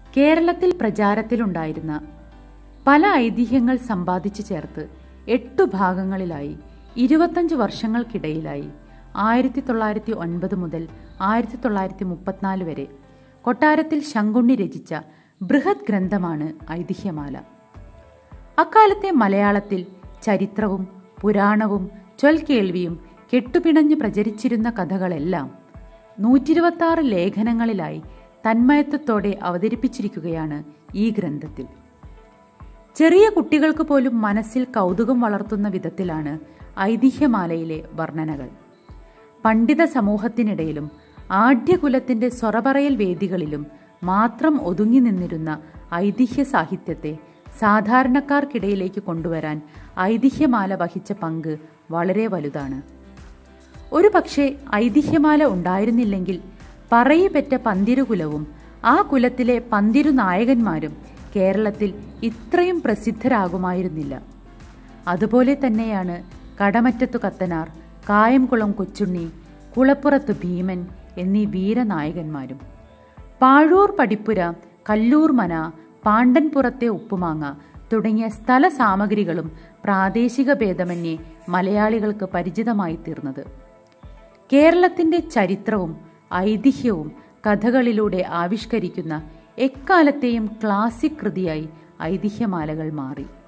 കേരളത്തിൽ പ്രചാരത്തിലുണ്ടായിരുന്ന പല ഐതിഹ്യങ്ങൾ സമ്പാദിച്ചു ചേർത്ത് എട്ടു ഭാഗങ്ങളിലായി ഇരുപത്തഞ്ച് വർഷങ്ങൾക്കിടയിലായി ആയിരത്തി തൊള്ളായിരത്തി ഒൻപത് മുതൽ ആയിരത്തി തൊള്ളായിരത്തി മുപ്പത്തിനാല് വരെ കൊട്ടാരത്തിൽ ശങ്കുണ്ണി രചിച്ച ബൃഹത് ഗ്രന്ഥമാണ് ഐതിഹ്യമാല അക്കാലത്തെ മലയാളത്തിൽ ചരിത്രവും പുരാണവും ചൊൽക്കേൾവിയും കെട്ടുപിണഞ്ഞു പ്രചരിച്ചിരുന്ന കഥകളെല്ലാം നൂറ്റിരുപത്തി ലേഖനങ്ങളിലായി തന്മയത്വത്തോടെ അവതരിപ്പിച്ചിരിക്കുകയാണ് ഈ ഗ്രന്ഥത്തിൽ ചെറിയ കുട്ടികൾക്ക് പോലും മനസ്സിൽ കൗതുകം വളർത്തുന്ന വിധത്തിലാണ് ഐതിഹ്യമാലയിലെ വർണ്ണനകൾ പണ്ഡിത സമൂഹത്തിനിടയിലും ആഢ്യകുലത്തിന്റെ സ്വറപറയൽ വേദികളിലും മാത്രം ഒതുങ്ങി നിന്നിരുന്ന ഐതിഹ്യ സാഹിത്യത്തെ സാധാരണക്കാർക്കിടയിലേക്ക് കൊണ്ടുവരാൻ ഐതിഹ്യമാല വഹിച്ച പങ്ക് വളരെ വലുതാണ് ഒരു പക്ഷേ ഐതിഹ്യമാല ഉണ്ടായിരുന്നില്ലെങ്കിൽ പറയിപ്പെറ്റ പന്തിരുകുലവും ആ കുലത്തിലെ പന്തിരു നായകന്മാരും കേരളത്തിൽ ഇത്രയും പ്രസിദ്ധരാകുമായിരുന്നില്ല അതുപോലെ തന്നെയാണ് കടമറ്റത്തു കത്തനാർ കായംകുളം കൊച്ചുണ്ണി കുളപ്പുറത്ത് ഭീമൻ എന്നീ വീരനായകന്മാരും പാഴൂർ പടിപ്പുര കല്ലൂർ മന പാണ്ടൻപുറത്തെ ഉപ്പുമാങ്ങ തുടങ്ങിയ സ്ഥല സാമഗ്രികളും പ്രാദേശിക ഭേദമന്യേ മലയാളികൾക്ക് പരിചിതമായി തീർന്നത് കേരളത്തിന്റെ ചരിത്രവും ഐതിഹ്യവും കഥകളിലൂടെ ആവിഷ്കരിക്കുന്ന എക്കാലത്തെയും ക്ലാസിക് കൃതിയായി ഐതിഹ്യമാലകൾ മാറി